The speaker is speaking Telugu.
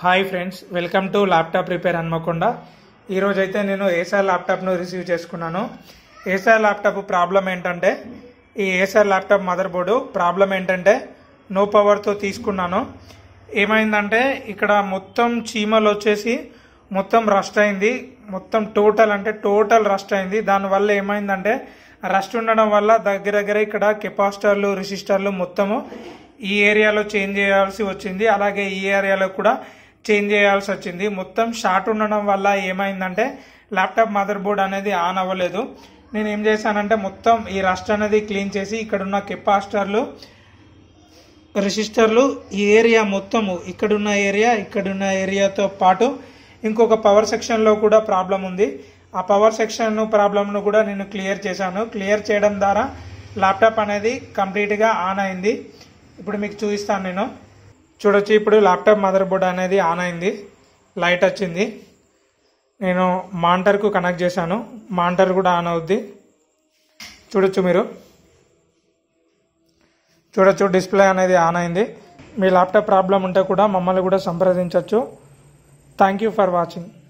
hi friends welcome to laptop repair Hanamkonda ఈరోజు అయితే నేను ఏసర్ ల్యాప్టాప్ను రిసీవ్ చేసుకున్నాను ఏసర్ ల్యాప్టాప్ ప్రాబ్లం ఏంటంటే ఈ Acer laptop motherboard problem ఏంటంటే నో పవర్తో తీసుకున్నాను ఏమైందంటే ఇక్కడ మొత్తం చీమలు వచ్చేసి మొత్తం రస్ట్ అయింది మొత్తం టోటల్ అంటే టోటల్ రస్ట్ అయింది దానివల్ల ఏమైందంటే రస్ట్ ఉండడం వల్ల దగ్గర దగ్గర ఇక్కడ కెపాసిటర్లు రిజిస్టర్లు మొత్తము ఈ ఏరియాలో చేంజ్ చేయాల్సి వచ్చింది అలాగే ఈ ఏరియాలో కూడా చేంజ్ చేయాల్సి వచ్చింది మొత్తం షార్ట్ ఉండడం వల్ల ఏమైందంటే ల్యాప్టాప్ మదర్ బోర్డ్ అనేది ఆన్ అవ్వలేదు నేను ఏం చేశానంటే మొత్తం ఈ రస్ట్ అనేది క్లీన్ చేసి ఇక్కడ ఉన్న కెపాసిటర్లు రెసిస్టర్లు ఈ ఏరియా మొత్తము ఇక్కడున్న ఏరియా ఇక్కడున్న ఏరియాతో పాటు ఇంకొక పవర్ సెక్షన్లో కూడా ప్రాబ్లం ఉంది ఆ పవర్ సెక్షన్ ప్రాబ్లంను కూడా నేను క్లియర్ చేశాను క్లియర్ చేయడం ద్వారా ల్యాప్టాప్ అనేది కంప్లీట్గా ఆన్ అయింది ఇప్పుడు మీకు చూపిస్తాను నేను చూడొచ్చు ఇప్పుడు ల్యాప్టాప్ మదర్ బోర్డ్ అనేది ఆన్ అయింది లైట్ వచ్చింది నేను మానిటర్కు కనెక్ట్ చేశాను మానిటర్ కూడా ఆన్ అవుద్ది చూడొచ్చు మీరు చూడొచ్చు డిస్ప్లే అనేది ఆన్ అయింది మీ ల్యాప్టాప్ ప్రాబ్లం ఉంటే కూడా మమ్మల్ని కూడా సంప్రదించవచ్చు థ్యాంక్ యూ ఫర్ వాచింగ్